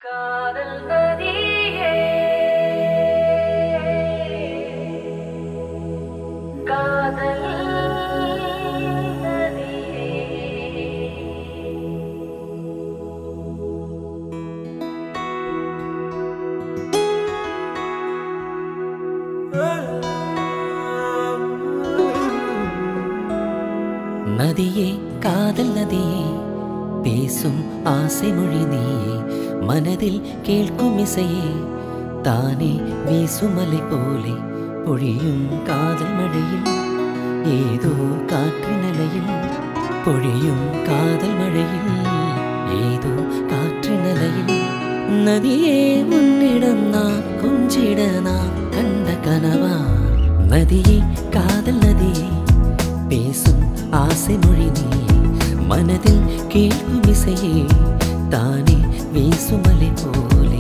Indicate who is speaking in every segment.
Speaker 1: காதல் நதியே காதல் நதியே
Speaker 2: நதியே காதல் நதியே பேசும் ஆசை மொழி நீயே மனதில் கேட்கும் இசையே தானே வீசுமலை போலே பொழியும் காதல் மழையில் ஏதோ காற்று நிலையில் பொழியும் காதல் மழையில் ஏதோ காற்று நிலையில் நதியே உன்னிடம் நான் கொஞ்சிட நான் கண்ட கனவா நதியே காதல் நதியே பேசும் ஆசை மொழி நீ மனதில் கேட்கும் இசையே தானே வீசுமலை போலே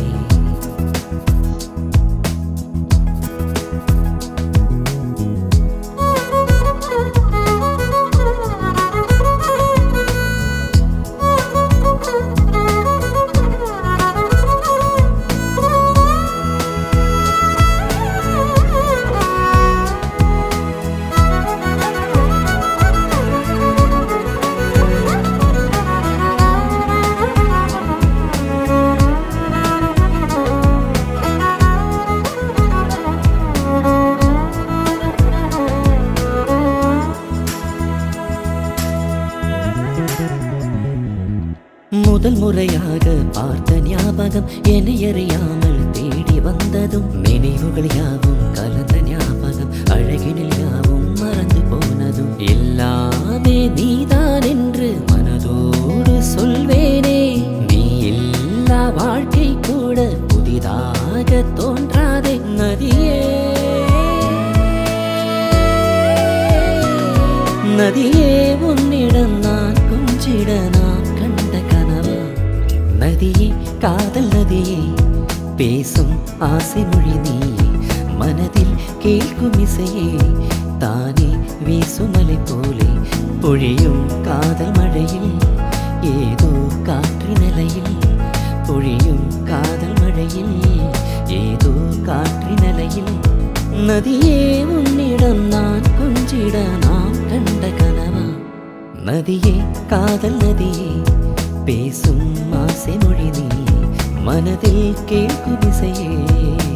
Speaker 2: முதல் முறையாக பார்த்த ஞாபகம் என்னை அறியாமல் தேடி வந்ததும் நினைவுகள் யாவும் கலந்த ஞாபகம் அழகினில் யாவும் மறந்து போனதும் எல்லாமே நீதான் என்று மனதோடு சொல்வேனே நீ இல்லா வாழ்க்கை கூட புதிதாக தோன்றாதே நதியே நதியே உன்னிடம் நான் கொஞ்சிட நான் கண்ட கனவா நதியே காதல் நதியே பேசும் ஆசை மொழி நீ மனதில் கேட்கும் இசையே தானே வீசுமலை போலே பொழியும் காதல் மழையில் ஏதோ காற்று நிலையில் பொழியும் காதல் மழையில் ஏதோ காற்று நிலையில் நதியே உன்னிடம் நான் கொஞ்சிட நாம் கண்ட கனவா நதியே காதல் நதியே பேசும் ஆசை மொழி நீ மனதில் கேட்கும் இசையே